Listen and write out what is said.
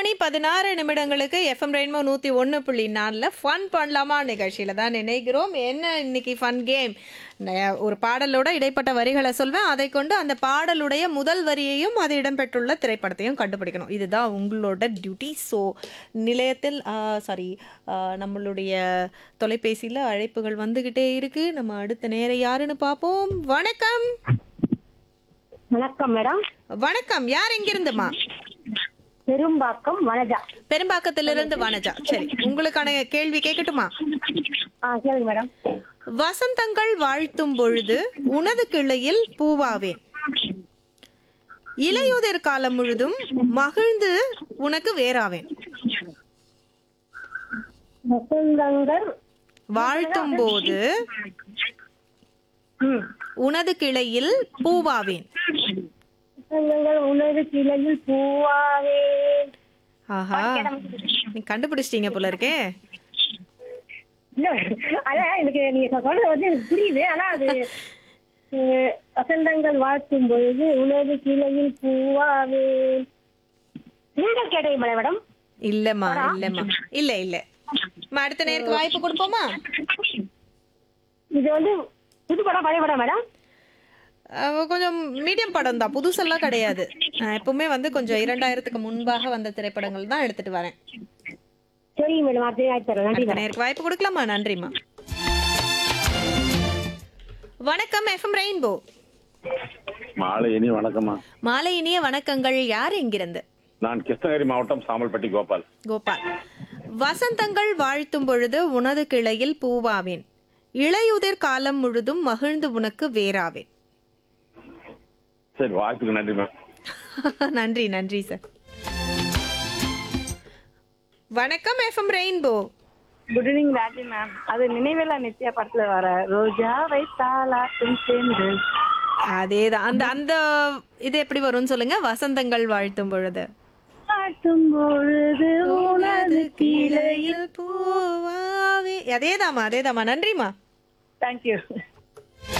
மணி பதினாறு நிமிடங்களுக்கு FM rainbow நூற்றி ஒன்று புள்ளி நாலில் ஃபன் பண்ணலாமா நிகழ்ச்சியில் தான் நினைக்கிறோம் என்ன இன்னைக்கு ஃபன் கேம் ஒரு பாடலோட இடைப்பட்ட வரிகளை சொல்வேன் அதை கொண்டு அந்த பாடலுடைய முதல் வரியையும் அது இடம்பெற்றுள்ள திரைப்படத்தையும் கண்டுபிடிக்கணும் இதுதான் உங்களோட டியூட்டி ஸோ நிலையத்தில் சாரி நம்மளுடைய தொலைபேசியில் அழைப்புகள் வந்துக்கிட்டே இருக்கு நம்ம அடுத்த நேரம் யாருன்னு பார்ப்போம் வணக்கம் வணக்கம் மேடம் வணக்கம் யார் எங்கிருந்துமா பெரும்பாக்கம் வனஜா பெரும்பாக்கத்திலிருந்து வனஜா சரி உங்களுக்கான கேள்வி கேட்கட்டுமா ஆ கேளுங்க மேடம் வசந்தங்கள் வாழ்த்தும் பொழுது உனது கிளையில் பூவாவேன் இலையுதிர் காலம் முழுதும் மகிழ்ந்து உனக்கு வேறாவேன் வசந்தங்கள் வாழ்த்தும் போது ம் உனது கிளையில் பூவாவேன் வசந்தங்கள் உணவு கிளையில் பூவாவே ஆஹா நீ கண்டுபிடிச்சிட்டீங்க போல இருக்கே இல்ல அதான் எனக்கு நீங்க சொல்றது வந்து எனக்கு புரியுது ஆனா அது அஹ், வசந்தங்கள் வாழ்த்தும் பொழுது உணவு கிளையில் பூவாவே நீங்கள் கேட்டீங்க மேடம் இல்லம்மா இல்லம்மா இல்ல இல்ல அம்மா, அடுத்த நேருக்கு வாய்ப்பு கொடுப்போமா இது வந்து புது படம் பழைய படம் மேடம் அஹ் கொஞ்சம் மீடியம் படம் தான் புதுசெல்லாம் கிடையாது நான் எப்பவுமே வந்து கொஞ்சம் இரண்டாயிரத்துக்கு முன்பாக வந்த திரைப்படங்கள் தான் எடுத்துட்டு வரேன் சரிங்க மேடம் அடுத்த ஆயிரத்தி தரேன் நன்றி அடுத்த நேருக்கு வாய்ப்பு கொடுக்கலாமா நன்றிம்மா வணக்கம் எஃப்எம் ரெயின்போ மாலை இனி வணக்கம்மா மாலை இனிய வணக்கங்கள் யார் எங்கிருந்து நான் கிருஷ்ணகிரி மாவட்டம் சாமல்பட்டி கோபால் கோபால் வசந்தங்கள் வாழ்த்தும் பொழுது உனது கிளையில் பூவாவேன் இளையுதிர் காலம் முழுதும் மகிழ்ந்து உனக்கு வேறாவேன் சரி வாய்ப்புக்கு நன்றி மேம் நன்றி நன்றி சார் வணக்கம் FM rainbow good evening Raji ma'am அது நினைவேலா நித்யா படத்துல வர ரோஜா வைத்தாலாட்டும் சேர்ந்து அதேதான் அந்த அந்த இது எப்படி வரும்னு சொல்லுங்க வசந்தங்கள் வாழ்த்தும் பொழுது காட்டும் பொழுது உனது கீழே கிளையில் பூவாவே அதேதாம்மா அதேதாம்மா நன்றிம்மா தேங்க்யூ